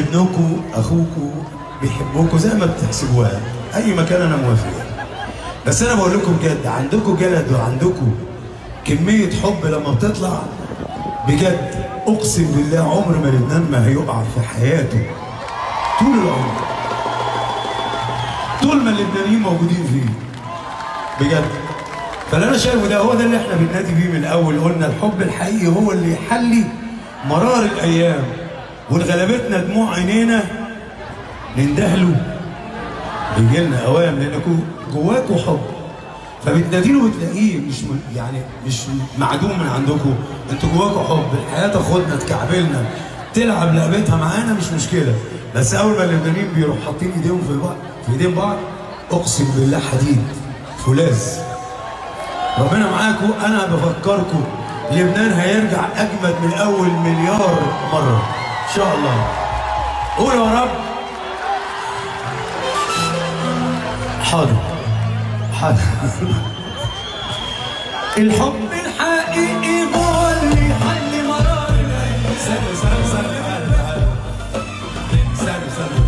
ابنكم اخوكم بيحبوكوا زي ما بتحسبوها اي مكان انا موافق بس انا بقول لكم بجد عندكم جلد وعندكم كميه حب لما بتطلع بجد اقسم بالله عمر ما لبنان ما هيقع في حياته طول العمر طول ما اللبنانيين موجودين فيه بجد فاللي انا شايفه ده هو ده اللي احنا بننادي بيه من الاول قلنا الحب الحقيقي هو اللي يحلي مرار الايام وانغلبتنا دموع عينينا نندهلوا بيجي لنا اوام لانكم جواكوا حب فبتناديله بتلاقيه مش م- يعني مش معدوم من عندكم انتوا جواكوا حب الحياه تاخدنا تكعبلنا تلعب لعبتها معانا مش مشكله بس اول ما اللبنانيين بيروحوا حاطين ايديهم في بعض في ايدين بعض اقسم بالله حديد فولاذ ربنا معاكم انا بفكركم لبنان هيرجع اجمد من اول مليار مره ان شاء الله قولوا يا رب حاضر حاضر الحب الحقيقي هو اللي يحل مرار الأيام. استنى استنى استنى تعالى، تعالى. استنى استنى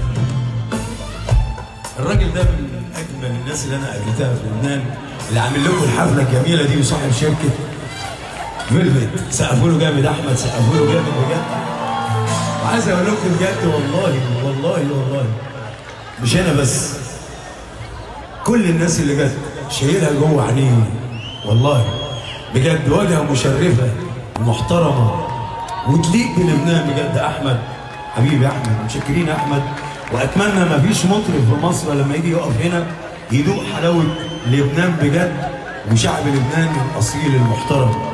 الراجل ده من اجمل الناس اللي انا قابلتها في لبنان اللي عامل لكم الحفله الجميله دي وصاحب شركه فيلفت سقفوا له جامد احمد سقفوا له جامد بجد وعايز اقول لكم بجد والله والله والله مش انا بس كل الناس اللي جت شايلها جوه عينيه والله بجد واجهه مشرفه ومحترمه وتليق بلبنان بجد احمد حبيبي احمد متشكرين يا احمد واتمنى ما فيش مطرب في مصر لما يجي يقف هنا يدوق حلاوه لبنان بجد وشعب لبنان الاصيل المحترم